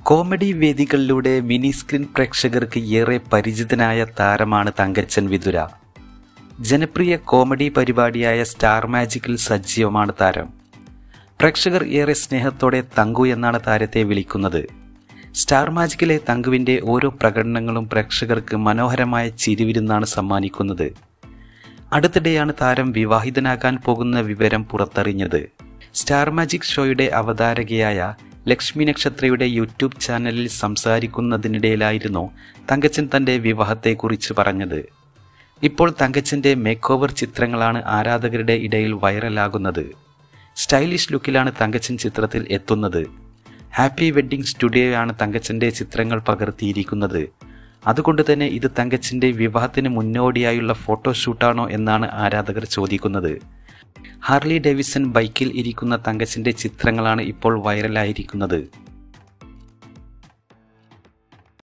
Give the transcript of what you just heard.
comedy വേദികളിലൂടെ mini screen പ്രേക്ഷകർക്ക് ഏറെ പരിചിതനായ താരമാണ് തങ്കച്ചൻ വിതുര ജനപ്രിയ കോമഡി പരിപാടിയായ സ്റ്റാർ മാജിക്കിൽ സജീവമാണ് താരം പ്രേക്ഷകർ ഏറെ സ്നേഹത്തോടെ തങ്കു എന്നാണ് താരത്തെ വിളിക്കുന്നത് സ്റ്റാർ മാജിക്കിലെ തങ്കുവിന്റെ ഓരോ പ്രകടനങ്ങളും പ്രേക്ഷകർക്ക് മനോഹരമായ ചിരിവിരുന്നാണ് സമ്മാനിക്കുന്നത് അടുത്തിടെയാണ് താരം വിവാഹിതനാകാൻ പോകുന്ന വിവരം പുറത്തറിഞ്ഞത് സ്റ്റാർ മാജിക് ഷോയുടെ അവതാരകയായ ലക്ഷ്മി നക്ഷത്രയുടെ യൂട്യൂബ് ചാനലിൽ സംസാരിക്കുന്നതിനിടയിലായിരുന്നു തങ്കച്ചൻ തന്റെ വിവാഹത്തെക്കുറിച്ച് പറഞ്ഞത് ഇപ്പോൾ തങ്കച്ചന്റെ മേക്ക് ഓവർ ചിത്രങ്ങളാണ് ആരാധകരുടെ ഇടയിൽ വൈറലാകുന്നത് സ്റ്റൈലിഷ് ലുക്കിലാണ് തങ്കച്ചൻ ചിത്രത്തിൽ എത്തുന്നത് ഹാപ്പി വെഡ്ഡിംഗ് സ്റ്റുഡിയോയാണ് തങ്കച്ചന്റെ ചിത്രങ്ങൾ പകർത്തിയിരിക്കുന്നത് അതുകൊണ്ട് തന്നെ ഇത് തങ്കച്ചന്റെ വിവാഹത്തിന് മുന്നോടിയായുള്ള ഫോട്ടോഷൂട്ടാണോ എന്നാണ് ആരാധകർ ചോദിക്കുന്നത് ഹാർലി ഡേവിസൺ ബൈക്കിൽ ഇരിക്കുന്ന തങ്കച്ചന്റെ ചിത്രങ്ങളാണ് ഇപ്പോൾ വൈറലായിരിക്കുന്നത്